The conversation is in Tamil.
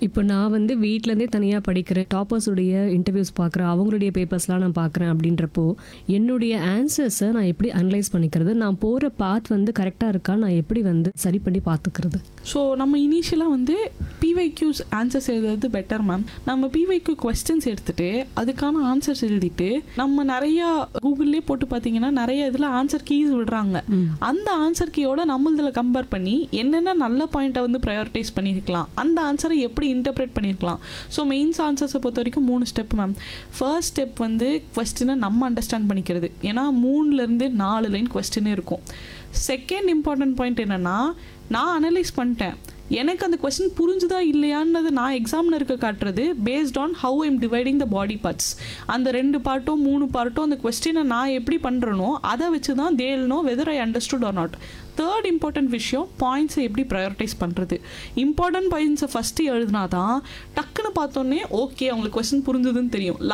இப்போ நான் வந்து வீட்டிலேருந்தே தனியாக படிக்கிறேன் டாப்பர்ஸுடைய இன்டர்வியூஸ் பார்க்குறேன் அவங்களுடைய பேப்பர்ஸ்லாம் நான் பார்க்குறேன் அப்படின்றப்போ என்னுடைய ஆன்சர்ஸை நான் எப்படி அனலைஸ் பண்ணிக்கிறது நான் போகிற பாத் வந்து கரெக்டாக இருக்கா நான் எப்படி வந்து சரி பண்ணி பார்த்துக்கிறது ஸோ நம்ம இனிஷியலாக வந்து பிவைக்யூஸ் ஆன்சர்ஸ் எழுதுறது பெட்டர் மேம் நம்ம பிவைக்யூ கொஸ்டின்ஸ் எடுத்துட்டு அதுக்கான ஆன்சர்ஸ் எழுதிட்டு நம்ம நிறையா கூகுள்லேயே போட்டு பார்த்தீங்கன்னா நிறைய இதில் ஆன்சர் கீஸ் விடுறாங்க அந்த ஆன்சர் கீயோட நம்மளதில் கம்பேர் பண்ணி என்னென்ன நல்ல பாயிண்ட்டை வந்து ப்ரையாரிட்டைஸ் பண்ணியிருக்கலாம் அந்த ஆன்சரை எப்படி இன்டர்பிரேட் பண்ணியிருக்கலாம் ஸோ மெயின்ஸ் ஆன்சர்ஸை பொறுத்த வரைக்கும் மூணு ஸ்டெப் மேம் ஃபர்ஸ்ட் ஸ்டெப் வந்து கொஸ்டினை நம்ம அண்டர்ஸ்டாண்ட் பண்ணிக்கிறது ஏன்னா மூணுலேருந்து நாலு லைன் கொஸ்டினே இருக்கும் செகண்ட் இம்பார்ட்டன்ட் பாயிண்ட் என்னென்னா நான் அனலைஸ் பண்ணிட்டேன் எனக்கு அந்த கொஸ்டின் புரிஞ்சுதா இல்லையான்னது நான் எக்ஸாமினருக்கு காட்டுறது based on how I'm dividing the body parts அந்த ரெண்டு பார்ட்டும் மூணு பார்ட்டும் அந்த கொஸ்டினை நான் எப்படி பண்ணுறனோ அதை வச்சு தான் they'll know whether I understood or not third important விஷயம் பாயிண்ட்ஸை எப்படி ப்ரையாரிட்டைஸ் பண்ணுறது இம்பார்ட்டன்ட் பாயிண்ட்ஸை ஃபஸ்ட்டு எழுதினா தான் டக்குன்னு பார்த்தோன்னே ஓகே அவங்களுக்கு கொஸ்டின் புரிஞ்சுதுன்னு தெரியும்